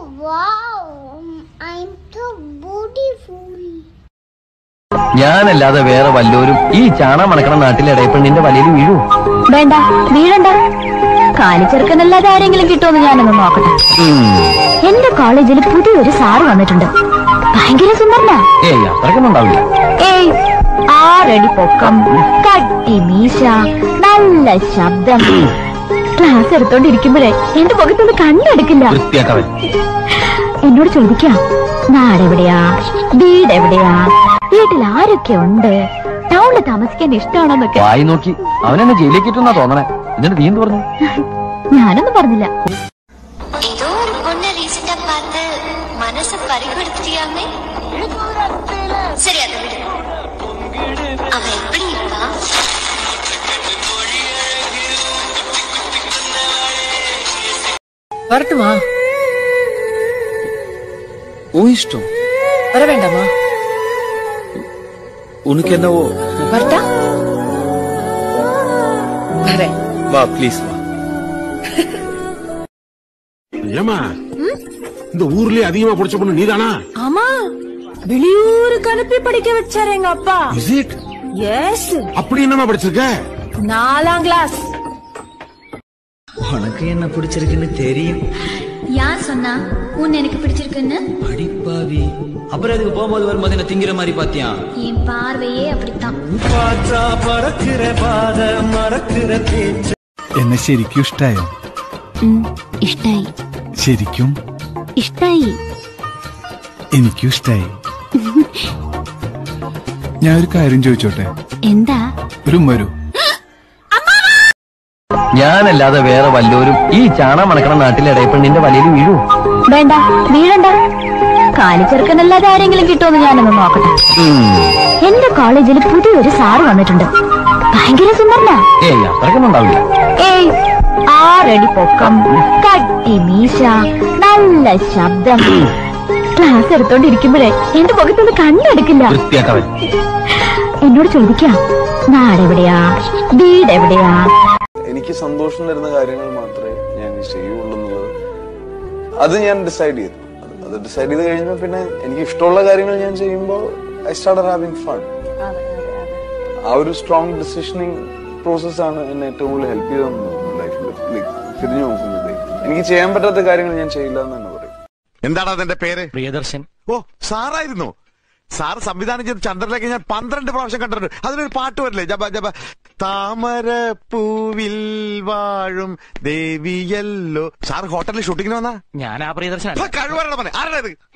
wow, I'm so beautiful. ഞാനല്ലാതെ വേറെ വല്ലോരും ഈ ചാണ മണക്കണ നാട്ടിലെ ഇടയപ്പെണ്ണിന്റെ വലയിൽ വീഴൂ വേണ്ട വീഴണ്ട കാലിച്ചെറുക്കനല്ലാതെ ആരെങ്കിലും കിട്ടുമെന്ന് ഞാനൊന്ന് നോക്കട്ടെ എന്റെ കോളേജിൽ പുതിയൊരു സാറ് വന്നിട്ടുണ്ട് ഭയങ്കര സുന്ദരനാ ഏയ് അത്രയ്ക്കൊന്നും ഉണ്ടാവില്ല ഏയ് ആറടി പൊക്കം കട്ടി മീശ നല്ല ശബ്ദം ക്ലാസ് എടുത്തോണ്ടിരിക്കുമ്പോഴേ എന്റെ മുഖത്തൊന്ന് കണ്ണെടുക്കില്ല വൃത്തിയാക്കവൻ എന്നോട് ചോദിക്കാം നാടെവിടെയാ വീടെവിടെയാ വീട്ടിൽ ആരൊക്കെ ഉണ്ട് ടൗണിൽ താമസിക്കാൻ ഇഷ്ടമാണോന്നൊക്കെ വായി നോക്കി അവനെന്നെ ജയിലിലേക്ക് ഇട്ടെന്നാ തോന്നണേ എന്നിട്ട് നീ എന്ത് പറഞ്ഞു ഞാനൊന്നും പറഞ്ഞില്ല ஏதோ ஒரு பொண்ணை ரீசெண்டா பார்த்து மனச பறிகொடுத்துட்டியாமே சரி அதை விடு அவ எப்படி இருக்கா வரட்டுமா உன் இஷ்டம் வர வேண்டாமா உனக்கு என்னவோ வரட்டா வரேன் வா ப்ளீஸ் வா ஏமா இந்த ஊர்லயே அதிகமா படிச்ச பொண்ணு நீதானா ஆமா வெளியூருக்கு அனுப்பி படிக்க வச்சாரு எங்க அப்பா இஸ் இட் எஸ் அப்படி என்னமா படிச்சிருக்க நாலாம் கிளாஸ் உனக்கு என்ன பிடிச்சிருக்குன்னு தெரியும் யார் சொன்னா உன் எனக்கு பிடிச்சிருக்குன்னு அடிப்பாவி அப்புறம் அதுக்கு போகும்போது வரும்போது என்ன திங்கிற மாதிரி பாத்தியா என் பார்வையே அப்படித்தான் பாத்தா பறக்கிற பாத மறக்கிற பேச்சு എന്നെ ശരിക്കും ഇഷ്ടായോ ഇഷ്ടായി ശരിക്കും ഇഷ്ടായി എനിക്കും ഇഷ്ടായി ഞാൻ ഒരു കാര്യം ചോദിച്ചോട്ടെ എന്താ ഒരു വരൂ ഞാനല്ലാതെ വേറെ വല്ലോരും ഈ ചാണ മണക്കണ നാട്ടിലെ ഇടയപ്പെണ്ണിന്റെ വലയിൽ വീഴൂ വേണ്ട വീഴണ്ട കാലിച്ചെറുക്കനല്ലാതെ ആരെങ്കിലും കിട്ടുമെന്ന് ഞാനൊന്ന് നോക്കട്ടെ എന്റെ കോളേജിൽ പുതിയൊരു സാറ് വന്നിട്ടുണ്ട് ഭയങ്കര സുന്ദരനാ ഏയ് അത്രയ്ക്കൊന്നും ഉണ്ടാവില്ല ഏയ് ആറടി പൊക്കം കട്ടി മീശ നല്ല ശബ്ദം ക്ലാസ് എടുത്തോണ്ടിരിക്കുമ്പോഴേ എന്റെ മുഖത്തൊന്ന് കണ്ണെടുക്കില്ല വൃത്തിയാക്കവൻ എന്നോട് ചോദിക്കാം നാടെവിടെയാ വീടെവിടെയാ എനിക്ക് സന്തോഷം തരുന്ന കാര്യങ്ങൾ മാത്രമേ ഞാൻ ചെയ്യുള്ളൂ എന്നുള്ളത് അത് ഞാൻ ഡിസൈഡ് ചെയ്തു അത് അത് ഡിസൈഡ് ചെയ്ത് കഴിഞ്ഞപ്പോൾ പിന്നെ എനിക്ക് ഇഷ്ടമുള്ള കാര്യങ്ങൾ ഞാൻ ചെയ്യുമ്പോൾ ഐ സ്റ്റാർട്ട് ഹാവിങ് ഫൺ ആ ഒരു സ്ട്രോങ് ഡിസിഷനിങ് പ്രോസസ്സാണ് എന്നെ ഏറ്റവും കൂടുതൽ ഹെൽപ്പ് ചെയ്തതെന്ന് തോന്നുന്നു ലൈഫിൽ തിരിഞ്ഞു നോക്കുമ്പോഴത്തേക്ക് എനിക്ക് ചെയ്യാൻ പറ്റാത്ത കാര്യങ്ങൾ ഞാൻ ചെയ്യില്ല എന്ന് തന്നെ പറയും എന്താണ് അതിന്റെ പേര് പ്രിയദർശൻ ഓ സാറായിരുന്നു സാർ സംവിധാനം ചെയ്ത ചന്ദ്രലേക്ക് ഞാൻ പന്ത്രണ്ട് പ്രാവശ്യം കണ്ടിട്ടുണ്ട് അതിനൊരു പാട്ട് വരില്ലേ ജപ ജപ താമര പൂവിൽ വാഴും ദേവിയല്ലോ സാർ ഹോട്ടലിൽ ഷൂട്ടിങ്ങിന് വന്നാ ഞാൻ ആ പ്രിയദർശൻ കഴിവറണം ആരുടെ ഇത്